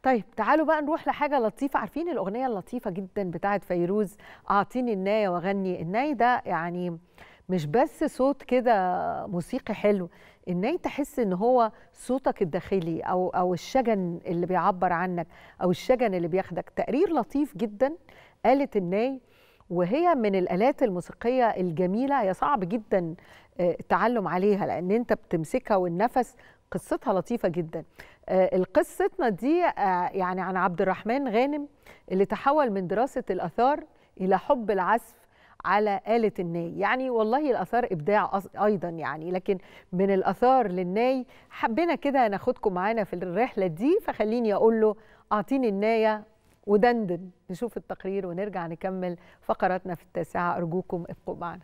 طيب تعالوا بقى نروح لحاجة لطيفة عارفين الأغنية اللطيفة جدا بتاعت فيروز أعطيني الناية وغني الناي ده يعني مش بس صوت كده موسيقي حلو الناي تحس ان هو صوتك الداخلي او او الشجن اللي بيعبر عنك او الشجن اللي بياخدك تقرير لطيف جدا آلة الناي وهي من الآلات الموسيقية الجميلة هي صعب جدا التعلم عليها لأن أنت بتمسكها والنفس قصتها لطيفة جدا القصتنا دي يعني عن عبد الرحمن غانم اللي تحول من دراسة الآثار إلى حب العزف على آلة الناي يعني والله الآثار إبداع أيضا يعني لكن من الآثار للناي حبينا كده ناخدكم معانا في الرحلة دي فخليني أقول له أعطيني الناية ودندن نشوف التقرير ونرجع نكمل فقراتنا في التاسعة أرجوكم ابقوا معنا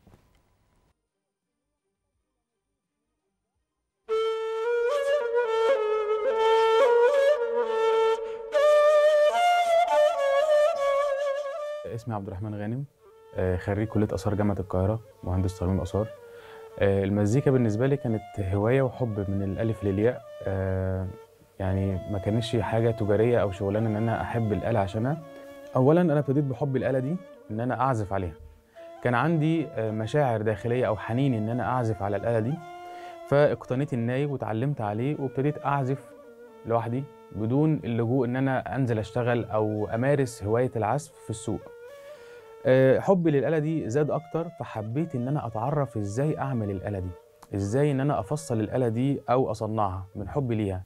اسمي عبد الرحمن غانم خريج كليه اثار جامعه القاهره مهندس تصميم اثار المزيكا بالنسبه لي كانت هوايه وحب من الالف للياء يعني ما كانتش حاجه تجاريه او شغلانه ان انا احب الاله عشانها اولا انا ابتديت بحب الاله دي ان انا اعزف عليها كان عندي مشاعر داخليه او حنين ان انا اعزف على الاله دي فاقتنيت الناي وتعلمت عليه وابتديت اعزف لوحدي بدون اللجوء ان انا انزل اشتغل او امارس هوايه العزف في السوق حبي للآلة دي زاد أكتر فحبيت إن أنا أتعرف إزاي أعمل الآلة دي إزاي إن أنا أفصل الآلة دي أو أصنعها من حبي ليها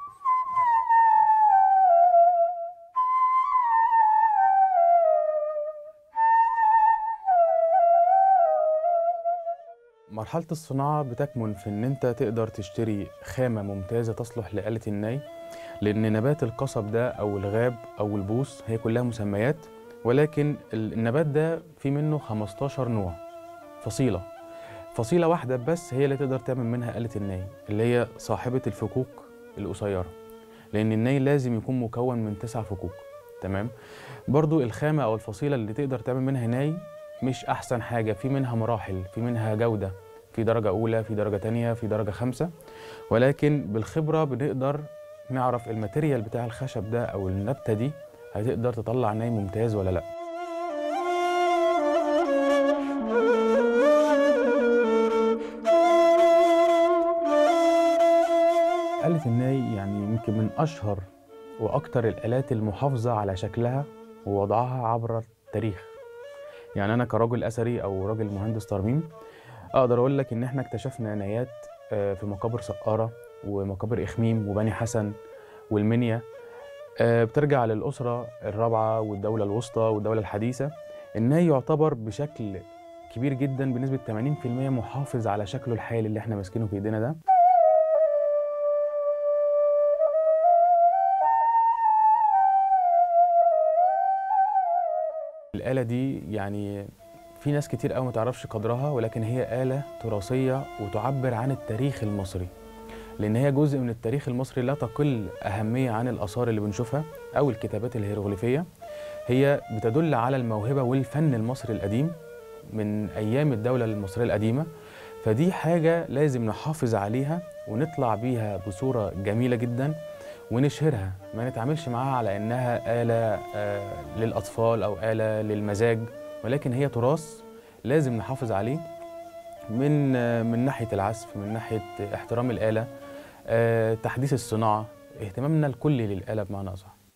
مرحلة الصناعة بتكمن في إن أنت تقدر تشتري خامة ممتازة تصلح لآلة الناي لأن نبات القصب ده أو الغاب أو البوص هي كلها مسميات ولكن النبات ده في منه 15 نوع فصيلة فصيلة واحدة بس هي اللي تقدر تعمل منها آلة الناي اللي هي صاحبة الفكوك القصيرة لأن الناي لازم يكون مكون من تسع فكوك تمام برضو الخامة أو الفصيلة اللي تقدر تعمل منها ناي مش أحسن حاجة في منها مراحل في منها جودة في درجة أولى في درجة تانية في درجة خمسة ولكن بالخبرة بنقدر نعرف الماتيريال بتاع الخشب ده أو النبتة دي هتقدر تطلع ناي ممتاز ولا لا آلة الناي يعني يمكن من أشهر وأكتر الآلات المحافظة على شكلها ووضعها عبر التاريخ يعني أنا كراجل أثري أو راجل مهندس ترميم أقدر أقول لك إن إحنا اكتشفنا نايات في مقابر سقارة ومقابر إخميم وبني حسن والمنيا بترجع للأسرة الرابعة والدولة الوسطى والدولة الحديثة الناي يعتبر بشكل كبير جدا بنسبة 80% محافظ على شكله الحالي اللي احنا ماسكينه في ايدينا ده الآلة دي يعني في ناس كتير قوي ما تعرفش قدرها ولكن هي آلة تراثية وتعبر عن التاريخ المصري لان هي جزء من التاريخ المصري لا تقل اهميه عن الاثار اللي بنشوفها او الكتابات الهيروغليفيه هي بتدل على الموهبه والفن المصري القديم من ايام الدوله المصريه القديمه فدي حاجه لازم نحافظ عليها ونطلع بيها بصوره جميله جدا ونشهرها ما نتعاملش معاها على انها اله للاطفال او اله للمزاج ولكن هي تراث لازم نحافظ عليه من من ناحيه العزف من ناحيه احترام الاله تحديث الصناعه اهتمامنا الكلي للاله بمعنى اصح